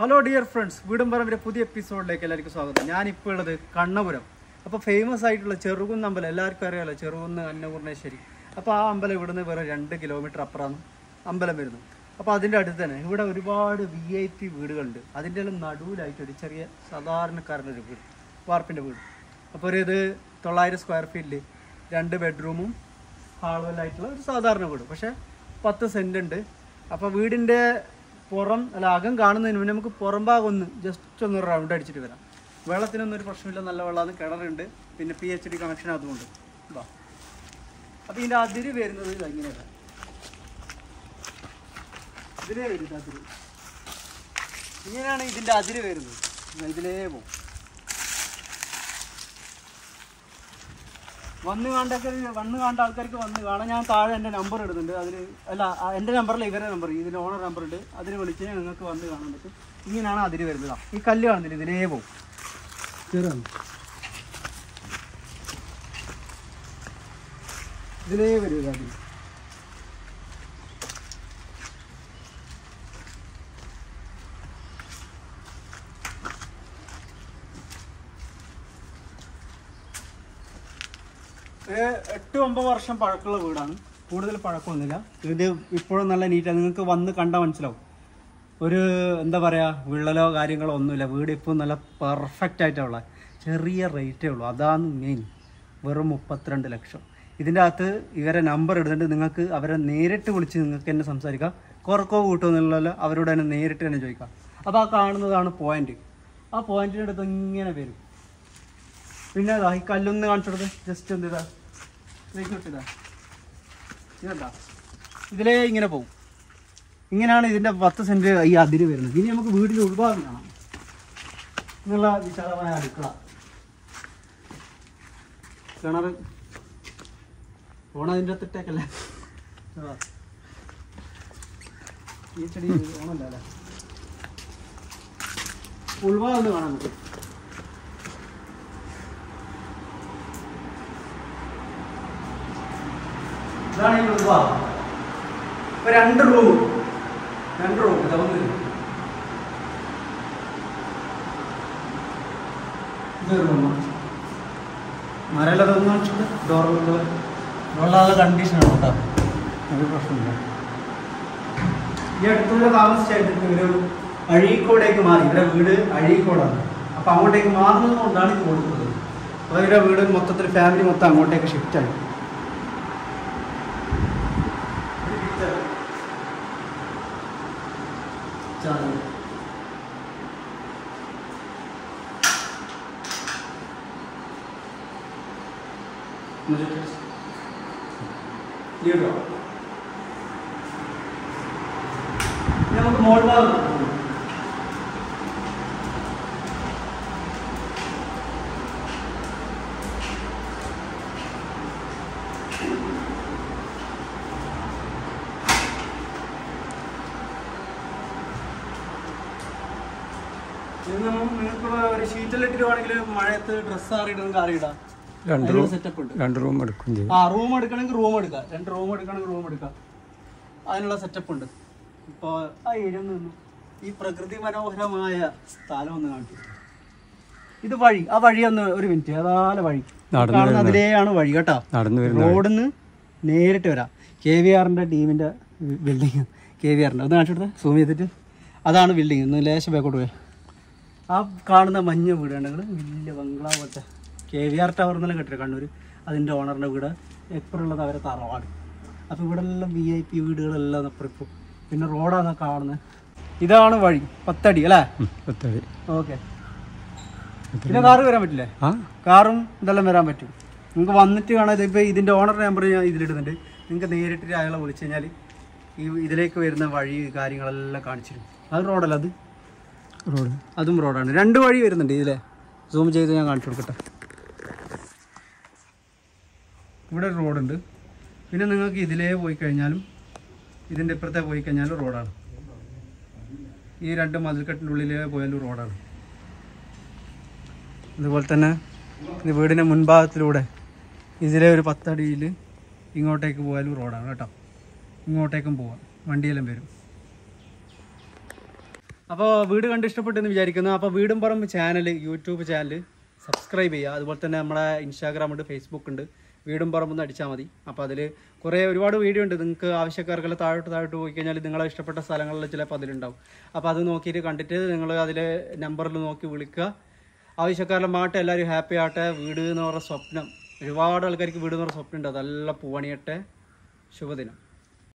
Hello dear friends വീടും പറമ്പിന്റെ പുതിയ എപ്പിസോഡിലേക്ക് എല്ലാവർക്കും സ്വാഗതം ഞാനിപ്പോൾ ഉള്ളത് കണ്ണപുരം അപ്പോൾ ഫേമസ് ആയിട്ടുള്ള ചെറുകുന്ന് അമ്പലം എല്ലാവർക്കും അറിയാമല്ലോ ചെറുകുന്ന് അന്നപൂർണേശ്വരി അപ്പോൾ ആ അമ്പലം ഇവിടുന്ന് വേറെ രണ്ട് കിലോമീറ്റർ അപ്പുറമാണ് അമ്പലം വരുന്നത് അപ്പോൾ അതിൻ്റെ അടുത്ത് തന്നെ ഇവിടെ ഒരുപാട് വി ഐ പി വീടുകളുണ്ട് അതിൻ്റെ എല്ലാം നടുവിലായിട്ട് ഒരു ചെറിയ സാധാരണക്കാരൻ്റെ ഒരു വീട് വാർപ്പിൻ്റെ വീട് അപ്പോൾ ഒരു ഇത് തൊള്ളായിരം സ്ക്വയർ ഫീറ്റിൽ രണ്ട് ബെഡ്റൂമും ഹാളുമെല്ലായിട്ടുള്ള ഒരു സാധാരണ വീട് പക്ഷേ പത്ത് സെൻറ് ഉണ്ട് അപ്പോൾ വീടിൻ്റെ പുറം അല്ല അകം കാണുന്നതിന് മുന്നേ നമുക്ക് പുറം ഭാഗം ഒന്ന് ജസ്റ്റ് ഒന്ന് റൗണ്ട് അടിച്ചിട്ട് വരാം വെള്ളത്തിനൊന്നും ഒരു പ്രശ്നമില്ല നല്ല വെള്ളമാണ് കിണറുണ്ട് പിന്നെ പി എച്ച് ഡി കണക്ഷൻ അതുകൊണ്ട് വാ അപ്പോൾ ഇതിൻ്റെ അതിര് വരുന്നത് ഇതാ ഇങ്ങനെയാണ് ഇതിലേ വരും ഇത് അതിര് ഇങ്ങനെയാണ് ഇതിൻ്റെ അതിര് വരുന്നത് ഇതാ ഇതിലേ പോകും വന്ന് കണ്ടൊക്കെ വന്ന് കണ്ട ആൾക്കാർക്ക് വന്ന് കാണാൻ ഞാൻ താഴെ എൻ്റെ നമ്പർ ഇടുന്നുണ്ട് അതിൽ അല്ല ആ എൻ്റെ നമ്പറിൽ ഇവരുടെ നമ്പർ ഇതിൻ്റെ ഓണർ നമ്പർ ഉണ്ട് അതിൽ വിളിച്ച് നിങ്ങൾക്ക് വന്ന് കാണാൻ പറ്റും ഇങ്ങനെയാണ് അതിൽ വരുന്നത് ഈ കല്ല് കാണുന്നില്ല ഇതിലേ പോകും ചെറുതാണ് ഇതിലേ വരും അതിൽ ഇത് എട്ട് ഒമ്പത് വർഷം പഴക്കമുള്ള വീടാണ് കൂടുതൽ പഴക്കമൊന്നുമില്ല ഇത് ഇപ്പോഴും നല്ല നീറ്റാണ് നിങ്ങൾക്ക് വന്ന് കണ്ടാൽ മനസ്സിലാവും ഒരു എന്താ പറയുക വിള്ളലോ കാര്യങ്ങളോ ഒന്നുമില്ല വീട് ഇപ്പോൾ നല്ല പെർഫെക്റ്റ് ആയിട്ടുള്ള ചെറിയ റേറ്റേ ഉള്ളൂ അതാണ് മെയിൻ വെറും മുപ്പത്തിരണ്ട് ലക്ഷം ഇതിൻ്റെ അകത്ത് ഇവരെ നമ്പർ ഇടുന്നുണ്ട് നിങ്ങൾക്ക് അവരെ നേരിട്ട് വിളിച്ച് നിങ്ങൾക്ക് എന്നെ സംസാരിക്കാം കുറക്കോ കൂട്ടോ എന്നുള്ളതല്ല അവരോട് തന്നെ നേരിട്ട് തന്നെ ചോദിക്കാം അപ്പോൾ ആ കാണുന്നതാണ് പോയിന്റ് ആ പോയിന്റിൻ്റെ അടുത്ത് ഇങ്ങനെ വരും പിന്നെ ഇതാ ഈ കല്ലൊന്ന് കാണിച്ചു കൊടുത്ത് ജസ്റ്റ് എന്ത് ഇതാ ഇതിലേക്ക് വിട്ടിതാ ഇതെന്താ ഇതിലേ ഇങ്ങനെ പോകും ഇങ്ങനെയാണ് ഇതിൻ്റെ പത്ത് സെൻറ്റ് ഈ അതിര് വരുന്നത് ഇനി നമുക്ക് വീടിൻ്റെ ഉൾഭാഗം കാണാം എന്നുള്ള വിശാലമായ അടുക്കള കിണർ ഓണതിൻ്റെ അകത്തിട്ടേക്കല്ലേ ആ. ഈ ചെടി ഓണല്ല അല്ലേ ഉൾഭാഗം ഒന്ന് കാണാൻ പറ്റും ഇതാണ് ഈ ഉൾഭാഗം ഇപ്പൊ രണ്ട് റൂം രണ്ട് റൂം ഇതാ ഒന്ന് ഇതൊരു റൂമാണ് മരയിലതൊന്നും വെച്ചിട്ട് ഡോറുകൾ വെള്ളമുള്ള കണ്ടീഷനാണ് കേട്ടോ ഒരു പ്രശ്നമില്ല ഈ അടുത്തുള്ള താമസിച്ചായിട്ട് ഒരു അഴീക്കോടേക്ക് മാറി ഇവരുടെ വീട് അഴീക്കോടാണ് അപ്പൊ അങ്ങോട്ടേക്ക് മാറുന്നത് കൊണ്ടാണ് ഇത് കൊടുക്കുന്നത് അപ്പോൾ ഇവരുടെ വീട് മൊത്തത്തിൽ ഫാമിലി മൊത്തം അങ്ങോട്ടേക്ക് ഷിഫ്റ്റ് ആയി ചാനൽ मुझे ये ड्रॉ നമുക്ക് മോൾ ഭാഗം ഇത് നമ്മൾ നിങ്ങൾക്ക് ഒരു ഷീറ്റിലിട്ടിരുവാണെങ്കിൽ മഴയത്ത് ഡ്രസ്സ് ആറിയിടുന്ന കാറിയിടാം രണ്ട് അതിനുള്ള റൂം സെറ്റപ്പ് ഉണ്ട് രണ്ട് റൂം എടുക്കും ചെയ്യും ആ റൂം എടുക്കണമെങ്കിൽ റൂം എടുക്കാം രണ്ട് റൂം എടുക്കണമെങ്കിൽ റൂം എടുക്കാം അതിനുള്ള സെറ്റപ്പ് ഉണ്ട് ഇപ്പോൾ ആ ഏരിയ നിന്ന് ഈ പ്രകൃതി മനോഹരമായ സ്ഥലം ഒന്ന് കാണിച്ചു ഇത് വഴി ആ വഴി ഒന്ന് ഒരു മിനിറ്റ് അതാല വഴി നടന്നു കാണുന്ന അതിലെയാണ് വഴി കേട്ടോ നടന്നു വരുന്ന റോഡിൽ നിന്ന് നേരിട്ട് വരാം കെ വി ആറിൻ്റെ ടീമിൻ്റെ ബിൽഡിങ് കെ വി ആറിൻ്റെ ഒന്ന് കാണിച്ചു കൊടുത്തേ സൂം ചെയ്തിട്ട് അതാണ് ബിൽഡിങ് ഒന്ന് ലേശം ബാക്കോട്ട് പോയി ആ കാണുന്ന മഞ്ഞ വീട് കണ്ടങ്ങൾ വലിയ ബംഗ്ലാവ് പോലത്തെ കെ വി ആർ ടവർ എന്നെല്ലാം കേട്ടിട്ട് കണ്ണൂർ അതിൻ്റെ ഓണറിൻ്റെ വീട് എപ്പോഴുള്ളത് അവരെ തറവാട് അപ്പോൾ ഇവിടെ എല്ലാം വി ഐ പി വീടുകളെല്ലാം അപ്പുറം പിന്നെ റോഡാണ് കാണുന്നത് ഇതാണ് വഴി പത്തടി അല്ലേ ഉം, പത്തടി ഓക്കെ പിന്നെ കാറ് വരാൻ പറ്റില്ലേ ആ കാറും ഇതെല്ലാം വരാൻ പറ്റും നിങ്ങൾക്ക് വന്നിട്ട് കാണാം ഇതിപ്പോൾ ഇതിൻ്റെ ഓണർ നമ്പർ ഞാൻ ഇതിലിടുന്നുണ്ട് നിങ്ങൾക്ക് നേരിട്ട് അയാളെ വിളിച്ചു കഴിഞ്ഞാൽ ഈ ഇതിലേക്ക് വരുന്ന വഴി കാര്യങ്ങളെല്ലാം കാണിച്ചിരും അത് റോഡല്ല അത് റോഡ് അതും റോഡാണ് രണ്ട് വഴി വരുന്നുണ്ട് ഇതിലെ സൂം ചെയ്ത് ഞാൻ കാണിച്ചു കൊടുക്കട്ടെ ഇവിടെ ഒരു റോഡുണ്ട് പിന്നെ നിങ്ങൾക്ക് ഇതിലേ പോയി കഴിഞ്ഞാലും ഇതിൻ്റെ ഇപ്പുറത്തെ പോയി കഴിഞ്ഞാലും റോഡാണ് ഈ രണ്ട് മതിൽക്കെട്ടിൻ്റെ ഉള്ളിലേ പോയാലും റോഡാണ് അതുപോലെ തന്നെ ഇത് വീടിൻ്റെ മുൻഭാഗത്തിലൂടെ ഇതിലെ ഒരു പത്തടിയിൽ ഇങ്ങോട്ടേക്ക് പോയാലും റോഡാണ് കേട്ടോ ഇങ്ങോട്ടേക്കും പോവാം വണ്ടിയെല്ലാം വരും അപ്പോൾ വീട് കണ്ട് ഇഷ്ടപ്പെട്ടെന്ന് വിചാരിക്കുന്നു അപ്പോൾ വീടും പറമ്പ് ചാനൽ യൂട്യൂബ് ചാനൽ സബ്സ്ക്രൈബ് ചെയ്യുക അതുപോലെ തന്നെ നമ്മുടെ ഇൻസ്റ്റാഗ്രാം ഉണ്ട് ഫേസ്ബുക്ക് ഉണ്ട് വീടും പറമ്പൊന്ന് അടിച്ചാൽ മതി അപ്പോൾ അതിൽ കുറേ ഒരുപാട് വീഡിയോ ഉണ്ട് നിങ്ങൾക്ക് ആവശ്യക്കാർക്കെല്ലാം താഴോട്ട് താഴോട്ട് പോയി കഴിഞ്ഞാൽ നിങ്ങളെ ഇഷ്ടപ്പെട്ട സ്ഥലങ്ങളിൽ ചിലപ്പോൾ അതിലുണ്ടാവും അപ്പോൾ അത് നോക്കിയിട്ട് കണ്ടിട്ട് നിങ്ങൾ അതിലെ നമ്പറിൽ നോക്കി വിളിക്കുക ആവശ്യക്കാരെല്ലാം മാട്ടെ എല്ലാവരും ഹാപ്പി ആട്ടെ വീട് എന്ന് പറഞ്ഞ സ്വപ്നം ഒരുപാട് ആൾക്കാർക്ക് വീട് എന്ന് പറഞ്ഞ സ്വപ്നം ഉണ്ട് അതെല്ലാം പൂവണിയട്ടെ ശുഭദിനം